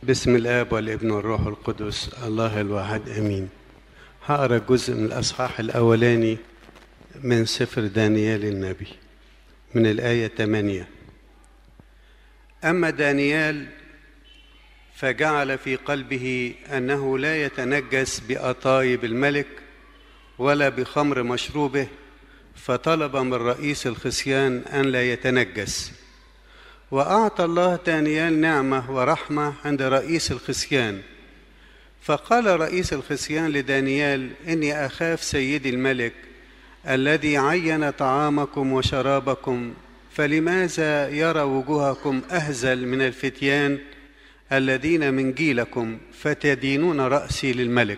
بسم الاب والابن والروح القدس الله الواحد امين هقرا جزء من الاصحاح الاولاني من سفر دانيال النبي من الايه 8 اما دانيال فجعل في قلبه انه لا يتنجس باطايب الملك ولا بخمر مشروبه فطلب من رئيس الخصيان ان لا يتنجس واعطى الله دانيال نعمه ورحمه عند رئيس الخصيان فقال رئيس الخصيان لدانيال اني اخاف سيدي الملك الذي عين طعامكم وشرابكم فلماذا يرى وجوهكم اهزل من الفتيان الذين من جيلكم فتدينون راسي للملك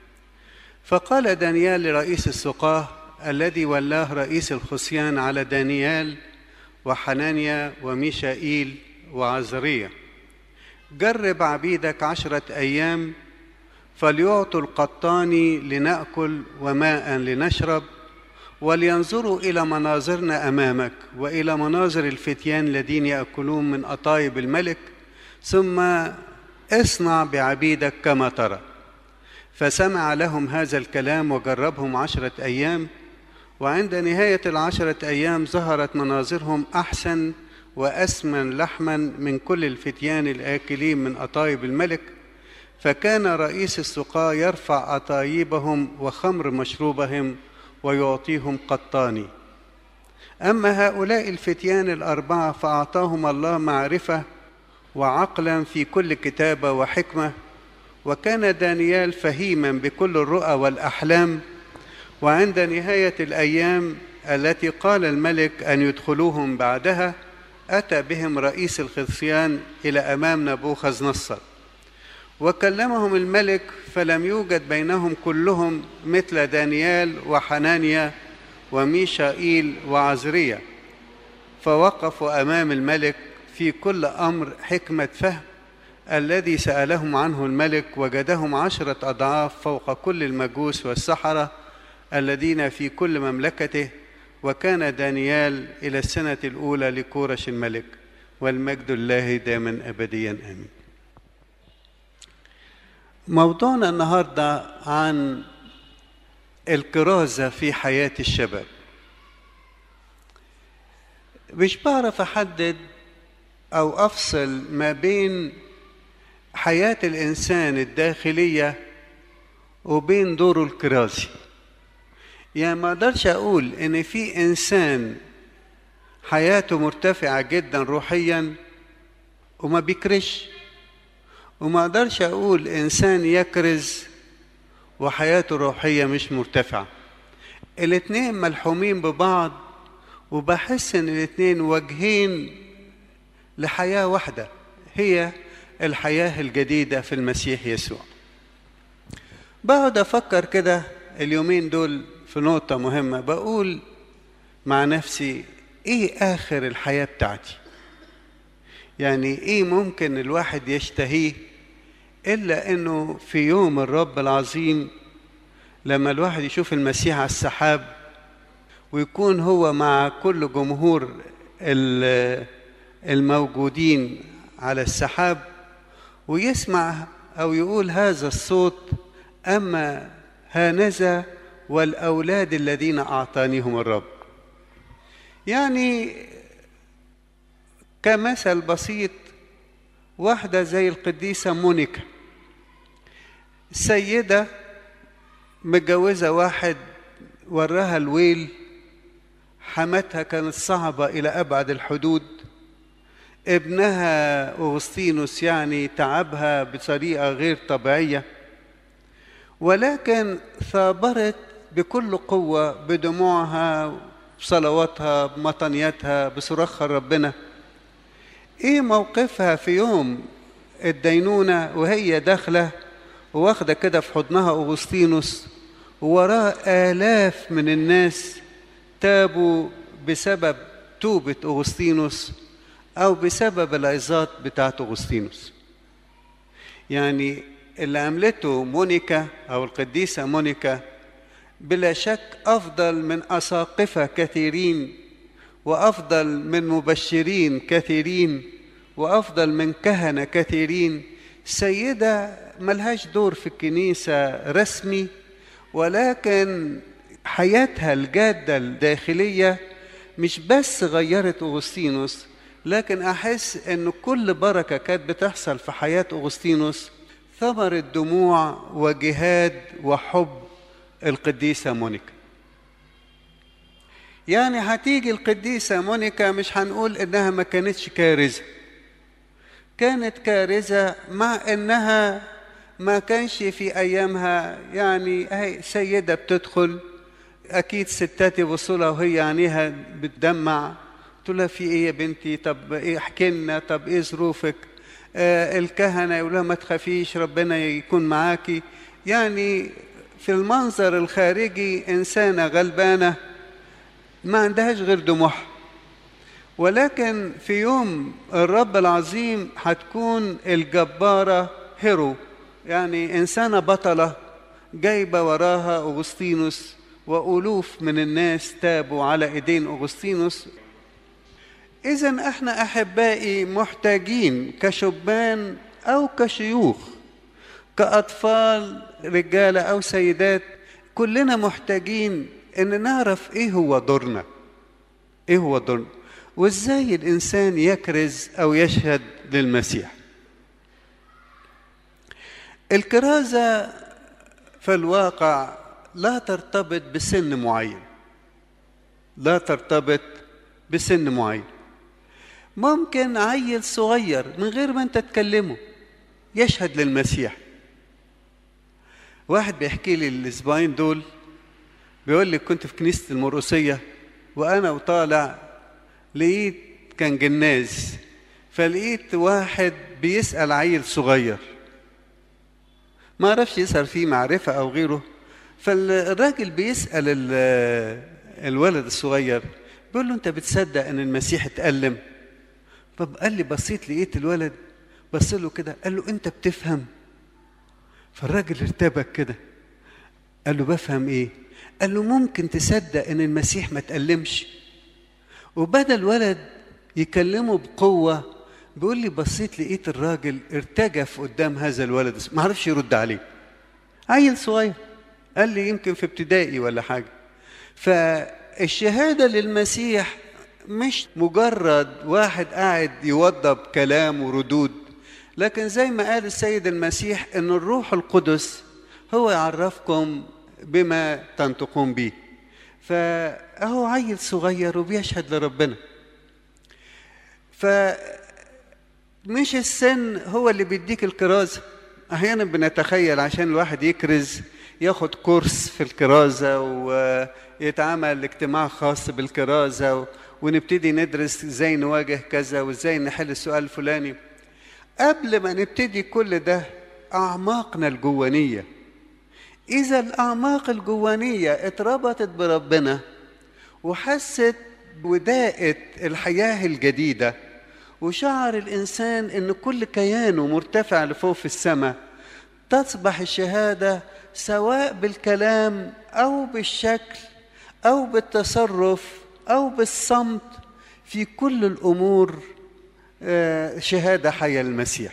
فقال دانيال لرئيس السقاه الذي ولاه رئيس الخصيان على دانيال وحنانيا وميشائيل وعزرية جرب عبيدك عشرة أيام فليعطوا القطان لنأكل وماء لنشرب ولينظروا إلى مناظرنا أمامك وإلى مناظر الفتيان الذين يأكلون من أطايب الملك ثم اصنع بعبيدك كما ترى فسمع لهم هذا الكلام وجربهم عشرة أيام وعند نهاية العشرة أيام ظهرت مناظرهم أحسن وأسمن لحما من كل الفتيان الآكلين من أطايب الملك فكان رئيس السقاة يرفع أطايبهم وخمر مشروبهم ويعطيهم قطاني أما هؤلاء الفتيان الأربعة فأعطاهم الله معرفة وعقلا في كل كتابة وحكمة وكان دانيال فهيما بكل الرؤى والأحلام وعند نهاية الأيام التي قال الملك أن يدخلوهم بعدها أتى بهم رئيس الخصيان إلى أمام نبوخذ نصر وكلمهم الملك فلم يوجد بينهم كلهم مثل دانيال وحنانيا وميشائيل وعزرية فوقفوا أمام الملك في كل أمر حكمة فهم الذي سألهم عنه الملك وجدهم عشرة أضعاف فوق كل المجوس والسحرة الذين في كل مملكته وكان دانيال إلى السنة الأولى لكورش الملك والمجد الله دائما أبديا آمين موضوعنا النهاردة عن الكرازة في حياة الشباب مش بعرف أحدد أو أفصل ما بين حياة الإنسان الداخلية وبين دوره الكرازي يعني ما اقدرش اقول ان في انسان حياته مرتفعه جدا روحيا وما بيكرش وما اقدرش اقول انسان يكرز وحياته الروحيه مش مرتفعه الاتنين ملحومين ببعض وبحس ان الاتنين وجهين لحياه واحده هي الحياه الجديده في المسيح يسوع بقعد افكر كده اليومين دول في نقطة مهمة بقول مع نفسي ايه اخر الحياة بتاعتي يعني ايه ممكن الواحد يشتهيه الا انه في يوم الرب العظيم لما الواحد يشوف المسيح على السحاب ويكون هو مع كل جمهور الموجودين على السحاب ويسمع او يقول هذا الصوت اما هانذا والأولاد الذين أعطانيهم الرب يعني كمثل بسيط واحدة زي القديسة مونيكا سيدة متجوزة واحد وراها الويل حماتها كانت صعبة إلى أبعد الحدود ابنها أغسطينوس يعني تعبها بطريقة غير طبيعية ولكن ثابرت بكل قوة بدموعها بصلواتها بمطنياتها بصراخها لربنا ايه موقفها في يوم الدينونة وهي داخلة واخدة كده في حضنها أغسطينوس وراه آلاف من الناس تابوا بسبب توبة أغسطينوس أو بسبب العظات بتاعت أغسطينوس يعني اللي عملته مونيكا أو القديسة مونيكا بلا شك أفضل من أساقفة كثيرين وأفضل من مبشرين كثيرين وأفضل من كهنة كثيرين سيدة ملهاش دور في الكنيسة رسمي ولكن حياتها الجادة الداخلية مش بس غيرت أغسطينوس لكن أحس إن كل بركة كانت بتحصل في حياة أغسطينوس ثمرة دموع وجهاد وحب القديسة مونيكا يعني هتيجي القديسة مونيكا مش هنقول إنها ما كانتش كارثة كانت كارثة مع إنها ما كانش في أيامها يعني هي سيدة بتدخل أكيد ستات يبصوا لها وهي عينيها بتدمع تقول لها في إيه يا بنتي طب إيه احكي لنا طب إيه ظروفك آه الكهنة يقول لها ما تخافيش ربنا يكون معاكي يعني في المنظر الخارجي إنسانة غلبانة ما عندهاش غير دموعها ولكن في يوم الرب العظيم هتكون الجبارة هيرو يعني إنسانة بطلة جايبة وراها أغسطينوس وألوف من الناس تابوا على إيدين أغسطينوس إذا إحنا أحبائي محتاجين كشبان أو كشيوخ كأطفال رجالة أو سيدات كلنا محتاجين إن نعرف إيه هو دورنا إيه هو دورنا وإزاي الإنسان يكرز أو يشهد للمسيح الكرازة في الواقع لا ترتبط بسن معين لا ترتبط بسن معين ممكن عيل صغير من غير ما انت تكلمه يشهد للمسيح واحد بيحكي لي الاسبوعين دول بيقول لي كنت في كنيسة المرقسية وأنا وطالع لقيت كان جناز فلقيت واحد بيسأل عيل صغير ما عرفش يسأل فيه معرفة أو غيره فالراجل بيسأل الولد الصغير بيقول له أنت بتصدق أن المسيح اتألم طب قال لي بصيت لقيت الولد بص له كده قال له أنت بتفهم فالراجل ارتبك كده قال له بفهم إيه قال له ممكن تصدق أن المسيح ما تألمش وبدأ الولد يكلمه بقوة بيقول لي بصيت لقيت الراجل ارتجف قدام هذا الولد ما عرفش يرد عليه عيل صغير قال لي يمكن في ابتدائي ولا حاجة فالشهادة للمسيح مش مجرد واحد قاعد يوضب كلام وردود لكن زي ما قال السيد المسيح ان الروح القدس هو يعرفكم بما تنطقون به فهو عيل صغير وبيشهد لربنا فمش السن هو اللي بيديك الكرازة أحيانا بنتخيل عشان الواحد يكرز ياخد كورس في الكرازة ويتعمل اجتماع خاص بالكرازة ونبتدي ندرس ازاي نواجه كذا وازاي نحل السؤال الفلاني قبل ما نبتدي كل ده أعماقنا الجوانية إذا الأعماق الجوانية اتربطت بربنا وحست بوداءة الحياة الجديدة وشعر الإنسان إن كل كيانه مرتفع لفوق في السماء تصبح الشهادة سواء بالكلام أو بالشكل أو بالتصرف أو بالصمت في كل الأمور شهادة حية المسيح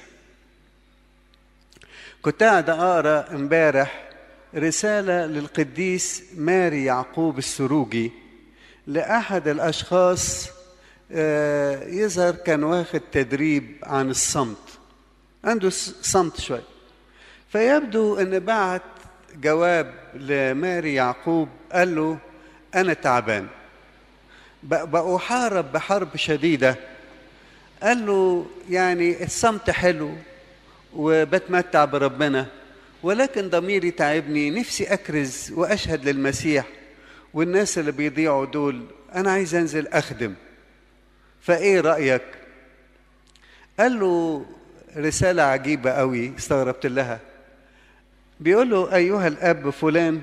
كنت قاعد أقرأ امبارح رسالة للقديس ماري يعقوب السروجي لأحد الأشخاص يظهر كان واخد تدريب عن الصمت عنده صمت شوي فيبدو أن بعت جواب لماري يعقوب قال له أنا تعبان بأحارب بحرب شديدة قال له يعني الصمت حلو وبتمتع بربنا ولكن ضميري تعبني نفسي أكرز وأشهد للمسيح والناس اللي بيضيعوا دول أنا عايز أنزل أخدم فإيه رأيك؟ قال له رسالة عجيبة قوي استغربت لها بيقول له أيها الأب فلان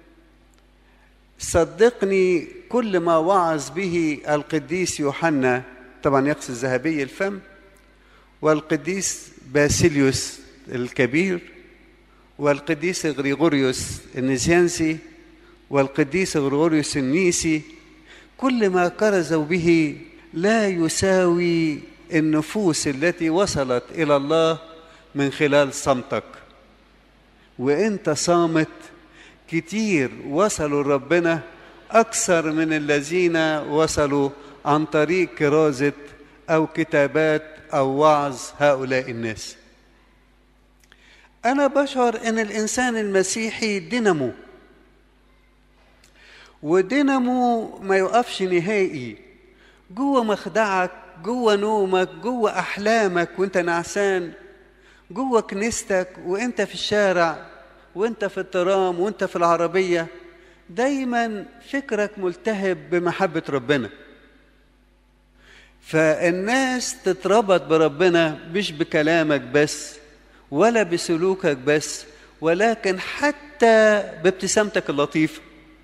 صدقني كل ما وعظ به القديس يوحنا طبعا يقصد ذهبي الفم والقديس باسيليوس الكبير والقديس غريغوريوس النزيانسي والقديس غريغوريوس النيسي كل ما كرزوا به لا يساوي النفوس التي وصلت الى الله من خلال صمتك وانت صامت كتير وصلوا لربنا اكثر من الذين وصلوا عن طريق كرازه او كتابات او وعظ هؤلاء الناس انا بشعر ان الانسان المسيحي دينامو ودينامو ما يقفش نهائي جوه مخدعك جوه نومك جوه احلامك وانت نعسان جوه كنيستك وانت في الشارع وانت في الترام وانت في العربيه دايما فكرك ملتهب بمحبه ربنا فالناس تتربط بربنا مش بكلامك بس ولا بسلوكك بس ولكن حتى بابتسامتك اللطيفه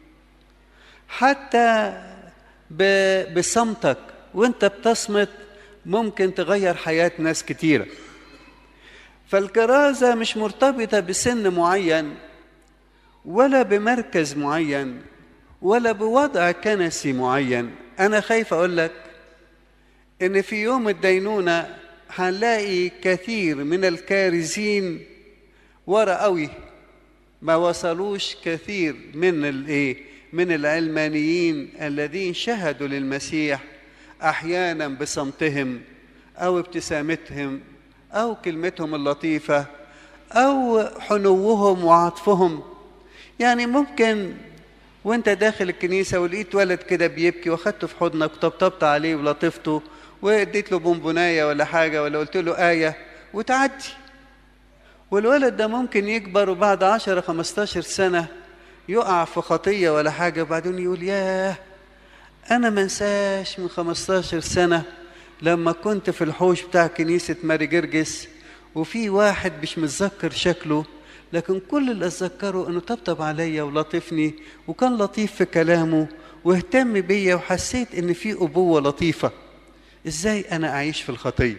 حتى بصمتك وانت بتصمت ممكن تغير حياه ناس كتيره فالكرازه مش مرتبطه بسن معين ولا بمركز معين ولا بوضع كنسي معين انا خايف اقول لك ان في يوم الدينونه هنلاقي كثير من الكارزين ورا قوي ما وصلوش كثير من الايه من العلمانيين الذين شهدوا للمسيح احيانا بصمتهم او ابتسامتهم او كلمتهم اللطيفه او حنوهم وعطفهم يعني ممكن وانت داخل الكنيسه ولقيت ولد كده بيبكي واخدته في حضنك وطبطبت عليه ولطفته واديت له بونبونايه ولا حاجه ولا قلت له ايه وتعدي والولد ده ممكن يكبر وبعد 10 15 سنه يقع في خطيه ولا حاجه وبعدين يقول ياه انا ما انساش من 15 سنه لما كنت في الحوش بتاع كنيسه ماري جرجس وفي واحد مش متذكر شكله لكن كل اللي اتذكره انه طبطب عليا ولطفني وكان لطيف في كلامه واهتم بيا وحسيت ان في ابوه لطيفه ازاي انا اعيش في الخطيه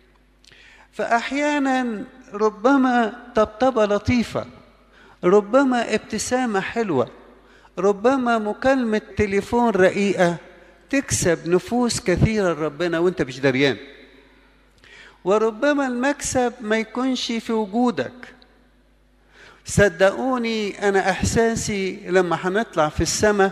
فاحيانا ربما طبطبه لطيفه ربما ابتسامه حلوه ربما مكالمه تليفون رقيقه تكسب نفوس كثيره لربنا وانت مش دريان وربما المكسب ما يكونش في وجودك صدقوني انا احساسي لما هنطلع في السماء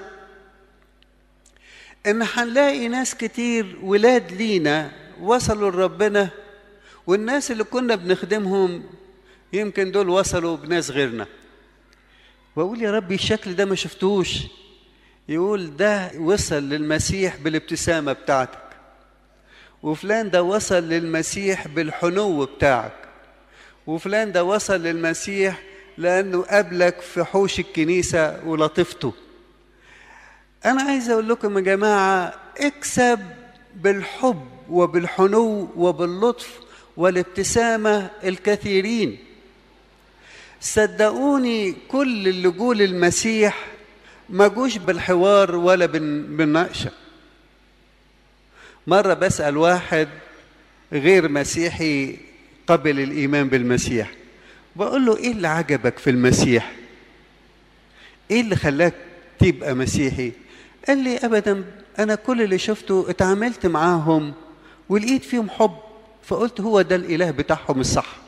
ان هنلاقي ناس كتير ولاد لينا وصلوا لربنا والناس اللي كنا بنخدمهم يمكن دول وصلوا بناس غيرنا واقول يا ربي الشكل ده ما شفتوش يقول ده وصل للمسيح بالابتسامه بتاعتك وفلان ده وصل للمسيح بالحنو بتاعك وفلان ده وصل للمسيح لانه قابلك في حوش الكنيسه ولطفته انا عايز اقول لكم يا جماعه اكسب بالحب وبالحنو وباللطف والابتسامه الكثيرين صدقوني كل اللي جول المسيح ما جوش بالحوار ولا بالنقشه مره بسال واحد غير مسيحي قبل الايمان بالمسيح بقول له ايه اللي عجبك في المسيح ايه اللي خلاك تبقى مسيحي قال لي ابدا انا كل اللي شفته اتعاملت معاهم ولقيت فيهم حب فقلت هو ده الاله بتاعهم الصح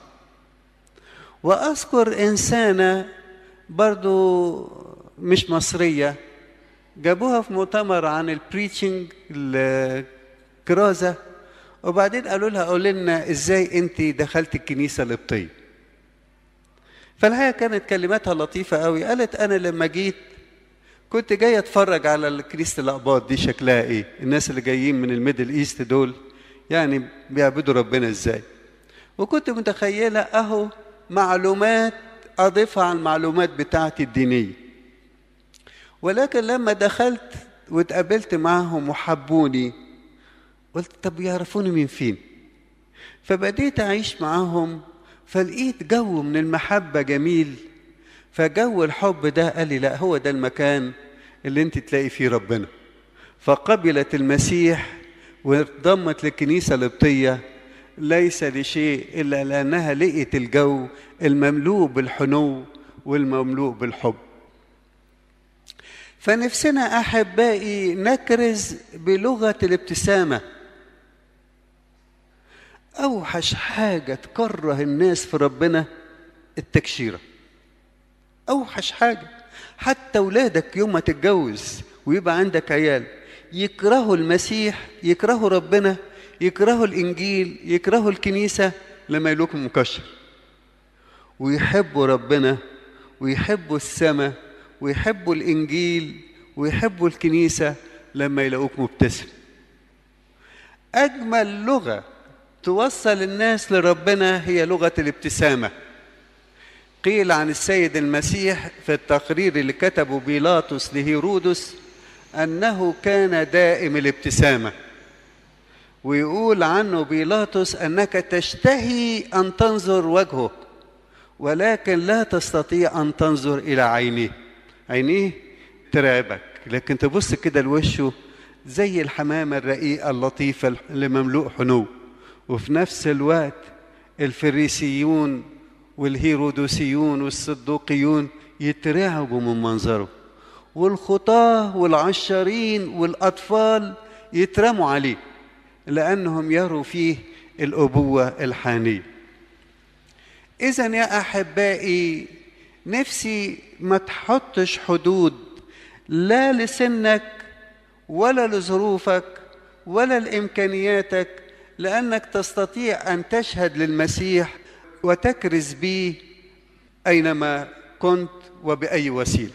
واذكر انسانه برضو مش مصريه جابوها في مؤتمر عن البريتشنج الكرازه وبعدين قالوا لها قول لنا ازاي انت دخلت الكنيسه القبطيه فالحقيقه كانت كلماتها لطيفه قوي قالت انا لما جيت كنت جاي اتفرج على كنيسه الاقباط دي شكلها ايه الناس اللي جايين من الميدل ايست دول يعني بيعبدوا ربنا ازاي وكنت متخيله اهو معلومات اضيفها على المعلومات بتاعتي الدينيه ولكن لما دخلت واتقابلت معهم وحبوني قلت طب يعرفوني من فين فبديت اعيش معاهم فلقيت جو من المحبه جميل فجو الحب ده قال لي لا هو ده المكان اللي انت تلاقي فيه ربنا فقبلت المسيح وانضمت للكنيسه القبطيه ليس لشيء الا لانها لقيت الجو المملوء بالحنو والمملوء بالحب فنفسنا احبائي نكرز بلغه الابتسامه أوحش حاجة تكره الناس في ربنا التكشيرة أوحش حاجة حتى ولادك يوم ما تتجوز ويبقى عندك عيال يكرهوا المسيح يكرهوا ربنا يكرهوا الإنجيل يكرهوا الكنيسة لما يلوك مكشر ويحبوا ربنا ويحبوا السماء ويحبوا الإنجيل ويحبوا الكنيسة لما يلاقوك مبتسم أجمل لغة توصل الناس لربنا هي لغة الابتسامة قيل عن السيد المسيح في التقرير اللي كتبه بيلاطس لهيرودس أنه كان دائم الابتسامة ويقول عنه بيلاطس أنك تشتهي أن تنظر وجهه ولكن لا تستطيع أن تنظر إلى عينيه عينيه ترعبك لكن تبص كده لوشه زي الحمامة الرقيقة اللطيفة اللي مملوء حنو وفي نفس الوقت الفريسيون والهيرودوسيون والصدوقيون يترعبوا من منظره والخطاة والعشارين والأطفال يترموا عليه لأنهم يروا فيه الأبوة الحانية إذا يا أحبائي نفسي ما تحطش حدود لا لسنك ولا لظروفك ولا لإمكانياتك لأنك تستطيع أن تشهد للمسيح وتكرز به أينما كنت وبأي وسيلة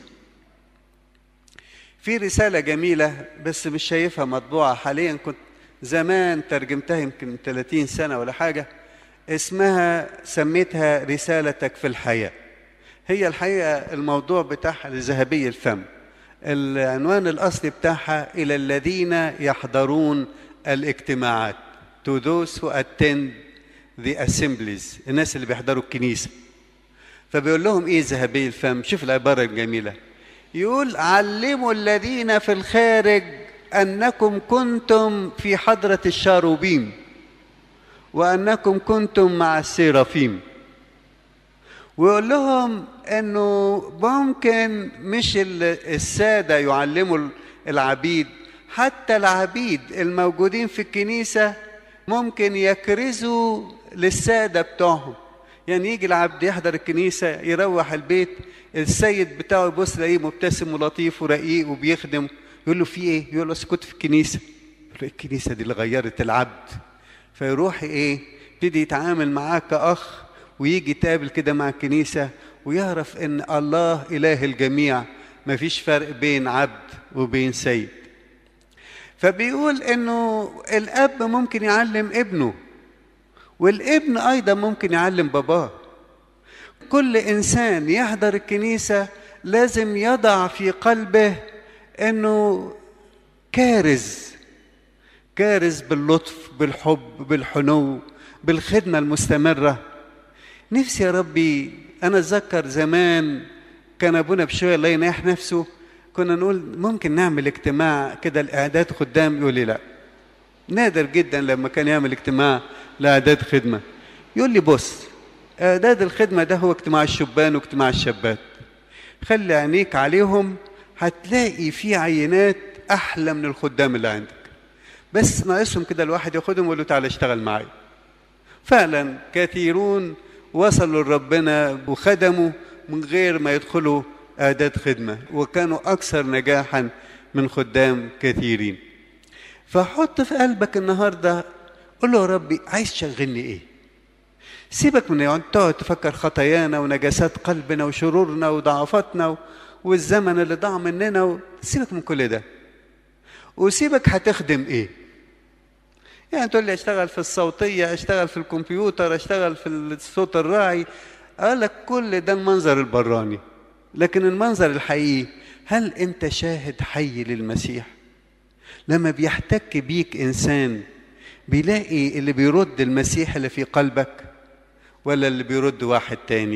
في رسالة جميلة بس مش شايفها مطبوعة حاليا كنت زمان ترجمتها يمكن 30 سنة ولا حاجة اسمها سميتها رسالتك في الحياة هي الحقيقة الموضوع بتاعها لذهبي الفم العنوان الأصلي بتاعها إلى الذين يحضرون الاجتماعات to those who attend the assemblies الناس اللي بيحضروا الكنيسة فبيقول لهم إيه ذهبي الفم شوف العبارة الجميلة يقول علموا الذين في الخارج أنكم كنتم في حضرة الشاروبيم وأنكم كنتم مع السيرافيم ويقول لهم أنه ممكن مش السادة يعلموا العبيد حتى العبيد الموجودين في الكنيسة ممكن يكرزوا للسادة بتوعهم يعني يجي العبد يحضر الكنيسة يروح البيت السيد بتاعه يبص يلاقيه مبتسم ولطيف ورقيق وبيخدم يقول له في ايه؟ يقول له كنت في الكنيسة يقول له الكنيسة دي اللي غيرت العبد فيروح ايه؟ يبتدي يتعامل معاه كأخ ويجي يتقابل كده مع الكنيسة ويعرف ان الله إله الجميع مفيش فرق بين عبد وبين سيد فبيقول انه الاب ممكن يعلم ابنه والابن ايضا ممكن يعلم باباه كل انسان يحضر الكنيسه لازم يضع في قلبه انه كارز كارز باللطف بالحب بالحنو بالخدمه المستمره نفسي يا ربي انا اتذكر زمان كان ابونا بشويه الله يناح نفسه كنا نقول ممكن نعمل اجتماع كده الاعداد خدام يقول لي لا نادر جدا لما كان يعمل اجتماع لاعداد خدمه يقول لي بص اعداد الخدمه ده هو اجتماع الشبان واجتماع الشابات خلي عينيك عليهم هتلاقي في عينات احلى من الخدام اللي عندك بس ناقصهم كده الواحد ياخدهم ويقول له تعالى اشتغل معايا فعلا كثيرون وصلوا لربنا وخدموا من غير ما يدخلوا اعداد خدمه وكانوا اكثر نجاحا من خدام كثيرين فحط في قلبك النهارده قول له يا ربي عايز تشغلني ايه سيبك من تقعد تفكر خطايانا ونجاسات قلبنا وشرورنا وضعفاتنا والزمن اللي ضاع مننا و... سيبك من كل ده وسيبك هتخدم ايه يعني تقول لي اشتغل في الصوتية اشتغل في الكمبيوتر اشتغل في الصوت الراعي قال لك كل ده المنظر البراني لكن المنظر الحقيقي هل انت شاهد حي للمسيح لما بيحتك بيك انسان بيلاقي اللي بيرد المسيح اللي في قلبك ولا اللي بيرد واحد تاني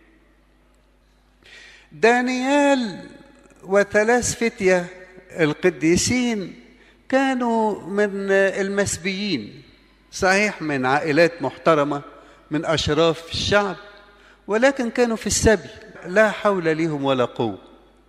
دانيال وثلاث فتية القديسين كانوا من المسبيين صحيح من عائلات محترمة من أشراف الشعب ولكن كانوا في السبي لا حول لهم ولا قوة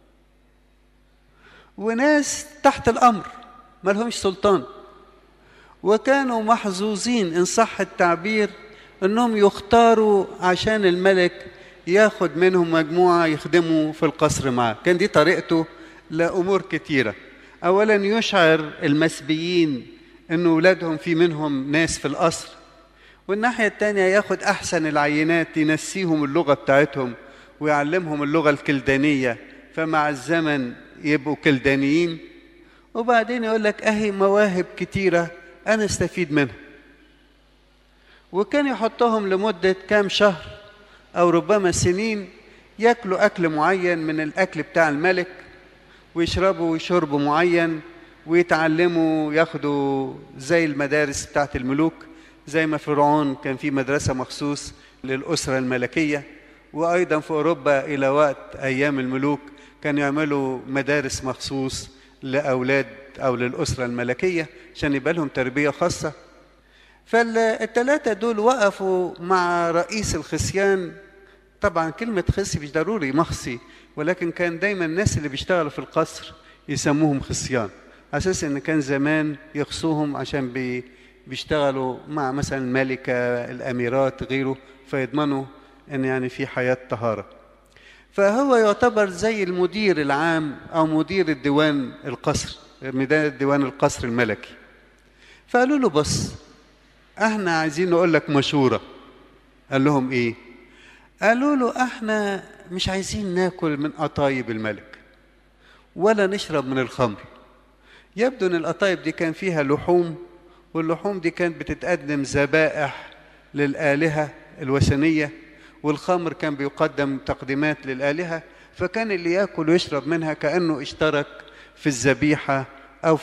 وناس تحت الأمر ما لهمش سلطان وكانوا محظوظين إن صح التعبير أنهم يختاروا عشان الملك ياخد منهم مجموعة يخدموا في القصر معاه كان دي طريقته لأمور كتيرة أولا يشعر المسبيين أن أولادهم في منهم ناس في القصر والناحية التانية ياخد أحسن العينات ينسيهم اللغة بتاعتهم ويعلمهم اللغة الكلدانية فمع الزمن يبقوا كلدانيين وبعدين يقول لك أهي مواهب كتيرة أنا استفيد منها وكان يحطهم لمدة كام شهر أو ربما سنين ياكلوا أكل معين من الأكل بتاع الملك ويشربوا شرب معين ويتعلموا ياخدوا زي المدارس بتاعت الملوك زي ما فرعون كان في مدرسة مخصوص للأسرة الملكية وأيضا في أوروبا إلى وقت أيام الملوك كانوا يعملوا مدارس مخصوص لأولاد أو للأسرة الملكية عشان يبقى لهم تربية خاصة فالثلاثة دول وقفوا مع رئيس الخصيان طبعا كلمة خصي مش ضروري مخصي ولكن كان دايما الناس اللي بيشتغلوا في القصر يسموهم خصيان أساس إن كان زمان يخصوهم عشان بي بيشتغلوا مع مثلا الملكة الأميرات غيره فيضمنوا إن يعني في حياة طهارة فهو يعتبر زي المدير العام أو مدير الديوان القصر مدير ديوان القصر الملكي فقالوا له بص احنا عايزين نقول لك مشورة قال لهم ايه قالوا له احنا مش عايزين ناكل من قطايب الملك ولا نشرب من الخمر يبدو ان القطايب دي كان فيها لحوم واللحوم دي كانت بتتقدم ذبائح للآلهة الوثنية والخمر كان بيقدم تقديمات للآلهة فكان اللي ياكل ويشرب منها كأنه اشترك في الذبيحة